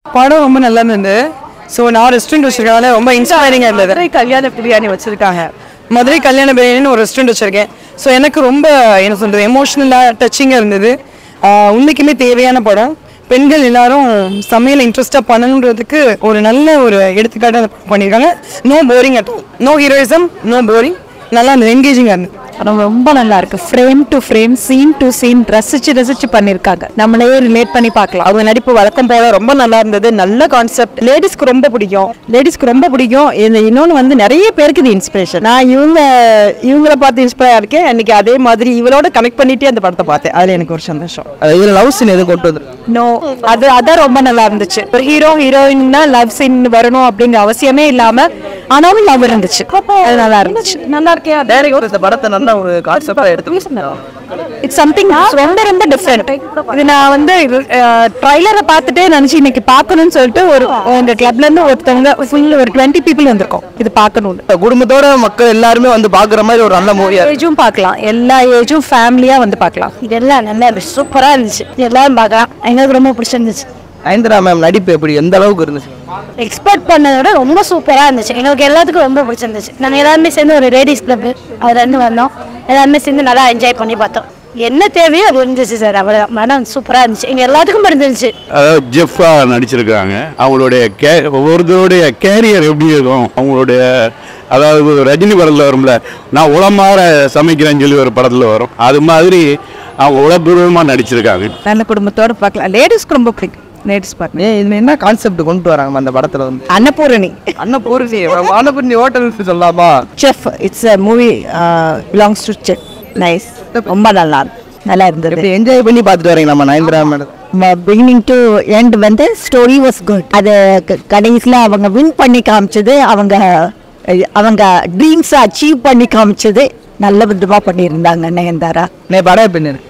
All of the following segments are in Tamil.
படம் ரொம்ப நல்லா இருந்தது ஸோ நான் ரெஸ்டாரண்ட் வச்சிருக்கனால ரொம்ப இன்ஸ்பைரிங்காக இருந்தது மதுரை கல்யாண பிரியாணி வச்சிருக்காங்க மதுரை கல்யாண பிரியாணின்னு ஒரு ரெஸ்டாரண்ட் வச்சிருக்கேன் ஸோ எனக்கு ரொம்ப என்ன சொல்றது எமோஷ்னலாக டச்சிங்காக இருந்தது ஆஹ் உண்மைக்குமே தேவையான படம் பெண்கள் எல்லாரும் சமையல் இன்ட்ரெஸ்டாக பண்ணணுன்றதுக்கு ஒரு நல்ல ஒரு எடுத்துக்காட்டாக பண்ணியிருக்காங்க no boring at no heroism no boring நல்லா இருந்தது என்கேஜிங்காக இருந்தது படம் ரொம்ப நல்லா இருக்கு frame to frame scene to scene ரசிச்சு ரசிச்சு பண்ணிருக்காங்க நம்மளே ரிலேட் பண்ணி பார்க்கலாம் அவங்க நடிப்பு வழக்கம் போல ரொம்ப நல்லா இருந்தது நல்ல கான்செப்ட் லேடிஸ்க்கு ரொம்ப பிடிக்கும் லேடிஸ்க்கு ரொம்ப பிடிக்கும் இது இன்னொன்று வந்து நிறைய பேருக்கு இது இன்ஸ்பிரேஷன் நான் இவங்க இவங்கள பார்த்து இன்ஸ்பயர் இருக்கேன் அன்னைக்கு அதே மாதிரி இவளோட கனெக்ட் பண்ணிட்டே அந்த படத்தை பார்த்தேன் அதுல எனக்கு ஒரு சந்தோஷம் இதில் லவ் சீன் எதுவும் கொண்டு வந்து நோ அது அதான் ரொம்ப நல்லா இருந்துச்சு ஒரு ஹீரோ ஹீரோயின்னா லவ் சீன் வரணும் அப்படிங்கிற அவசியமே இல்லாம ஆனாலும் லவ் இருந்துச்சு அது நல்லா இருந்துச்சு நல்லா இருக்கே டேரக்டர் இந்த படத்தை நல்ல ஒரு கான்செப்டாக எடுத்து இட்ஸ் சம்திங் ரொம்ப ரொம்ப டிஃப்ரெண்ட் இது நான் வந்து ட்ரைலரை பார்த்துட்டே நினைச்சு இன்னைக்கு பார்க்கணும்னு சொல்லிட்டு ஒரு இந்த கிளப்ல இருந்து ஒருத்தவங்க ஃபுல் ஒரு டுவெண்ட்டி பீப்புள் வந்திருக்கோம் இது பார்க்கணும்னு குடும்பத்தோட மக்கள் எல்லாருமே வந்து பார்க்குற மாதிரி ஒரு நல்ல மூவியாக ஏஜும் பார்க்கலாம் எல்லா ஏஜும் ஃபேமிலியா வந்து பார்க்கலாம் இதெல்லாம் நல்லா இருந்துச்சு சூப்பராக இருந்துச்சு எல்லாரும் பார்க்கலாம் எங்களுக்கு ரொம்ப பிடிச்சிருந்துச்சு நயன்தரா மேம் நடிப்பு எப்படி எந்த அளவுக்கு இருந்துச்சு எக்ஸ்பெக்ட் பண்ணதை விட ரொம்ப சூப்பராக இருந்துச்சு எங்களுக்கு எல்லாத்துக்கும் ரொம்ப பிடிச்சிருந்துச்சு நாங்கள் எல்லாருமே சேர்ந்து ஒரு லேடிஸ் கிளப் அதுல இருந்து வந்தோம் எல்லாருமே சேர்ந்து நல்லா என்ஜாய் பண்ணி பார்த்தோம் என்ன தேவையோ அது இருந்துச்சு சார் அவ்வளோதான் மனம் சூப்பராக இருந்துச்சு எங்கள் எல்லாத்துக்கும் பிடிச்சிருந்துச்சு அதாவது ஜெஃபா நடிச்சிருக்காங்க அவங்களுடைய கே ஒவ்வொருத்தருடைய கேரியர் எப்படி இருக்கும் அவங்களுடைய அதாவது ரஜினி படத்தில் வரும்ல நான் உளமாற சமைக்கிறேன்னு சொல்லி ஒரு படத்தில் வரும் அது மாதிரி அவங்க உளப்பூர்வமாக நடிச்சிருக்காங்க நல்ல குடும்பத்தோட பார்க்கலாம் லேடிஸ்க்கு ரொம்ப பிடிக்கும் லேடிஸ் பார்க்கலாம் ஏன் இதில் என்ன கான்செப்ட் கொண்டு வராங்க அந்த படத்தில் வந்து அன்னபூரணி அன்னபூர்ணி அன்னபூர்ணி ஹோட்டல் சொல்லலாமா chef it's a movie belongs to chef nice ரொம்ப நல்லா இருக்கு. நல்லா இருந்தது எப்படி என்ஜாய் பண்ணி பார்த்துட்டு வரீங்க நம்ம Nayanthara madam beginning to end வந்து ஸ்டோரி வாஸ் குட் அது கடைசியில் அவங்க வின் பண்ணி காமிச்சது அவங்க அஹ், அவங்க ட்ரீம்ஸை அச்சீவ் பண்ணி காமிச்சது நல்ல விதமாக பண்ணியிருந்தாங்க நயன்தாரா நே படம் எப்படி இருக்கு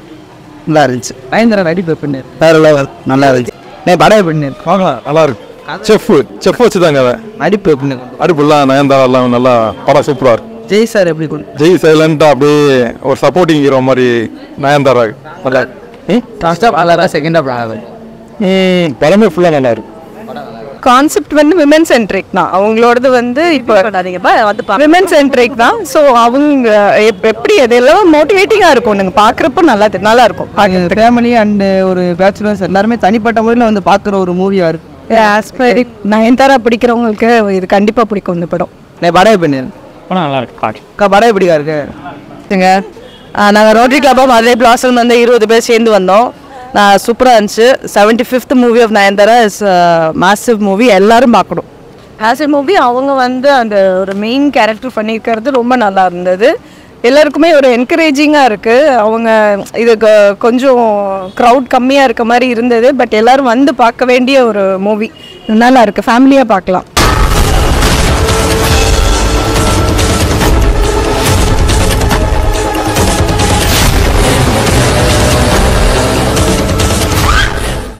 நல்லா இருந்துச்சு நயன்தரா நடிப்பு எப்படி இருக்கு வேற லெவல் நல்லா இருந்துச்சு நே படம் எப்படி இருக்கு பார்க்கலாம் நல்லா இருக்கு செஃப் செஃப் வச்சுதாங்க அதை நடிப்பு எப்படி இருக்கு அடுப்புலாம் நயன்தாரா எல்லாம் நல்லா படம் சூப்பராக இருக்கு ஜெய் சார் எப்படி கொண்டு ஜெய் சைலண்டாக அப்படியே ஒரு சப்போர்ட்டிங் ஹீரோ மாதிரி நயன்தாரா நல்லா ஃபர்ஸ்ட் ஆஃப் அலரா செகண்ட் ஆஃப் ஆகுது ம் படமே ஃபுல்லாக நல்லா இருக்கு கான்செப்ட் வந்து விமன் சென்ட்ரிக் தான் அவங்களோடது வந்து இப்போ விமன் சென்ட்ரிக் தான் ஸோ அவங்க எப்- எப்படி அதெல்லாம் மோட்டிவேட்டிங்காக இருக்கும் நீங்கள் பார்க்குறப்ப நல்லா தெ- நல்லா இருக்கும் ஃபேமிலி அண்ட் ஒரு பேச்சுலர்ஸ் எல்லாருமே தனிப்பட்ட முறையில் வந்து பார்க்குற ஒரு மூவியாக இருக்கு ஆஸ்பைரி நயன்தாரா பிடிக்கிறவங்களுக்கு இது கண்டிப்பாக பிடிக்கும் இந்த படம் நே படம் எப்படி இருக்கு படம் நல்லா இருக்கு பாட்டு அக்கா படம் எப்படிக்கா இருக்கு சரிங்க நாங்கள் ரோட்டரி கிளப்பாக மதுரை பிளாசம் வந்து இருபது பேர் சேர்ந்து வந்தோம் நான் சூப்பராக இருந்துச்சு seventy fifth movie of Nayanthara is massive movie எல்லாரும் பார்க்கணும் ஆஸ் எ மூவி அவங்க வந்து அந்த ஒரு மெயின் கேரக்டர் பண்ணியிருக்கிறது ரொம்ப நல்லா இருந்தது எல்லாருக்குமே ஒரு என்கரேஜிங்காக இருக்குது அவங்க இது கொ- கொஞ்சம் க்ரௌட் கம்மியாக இருக்க மாதிரி இருந்தது பட் எல்லாரும் வந்து பார்க்க வேண்டிய ஒரு மூவி நல்லா இருக்குது ஃபேமிலியாக பார்க்கலாம்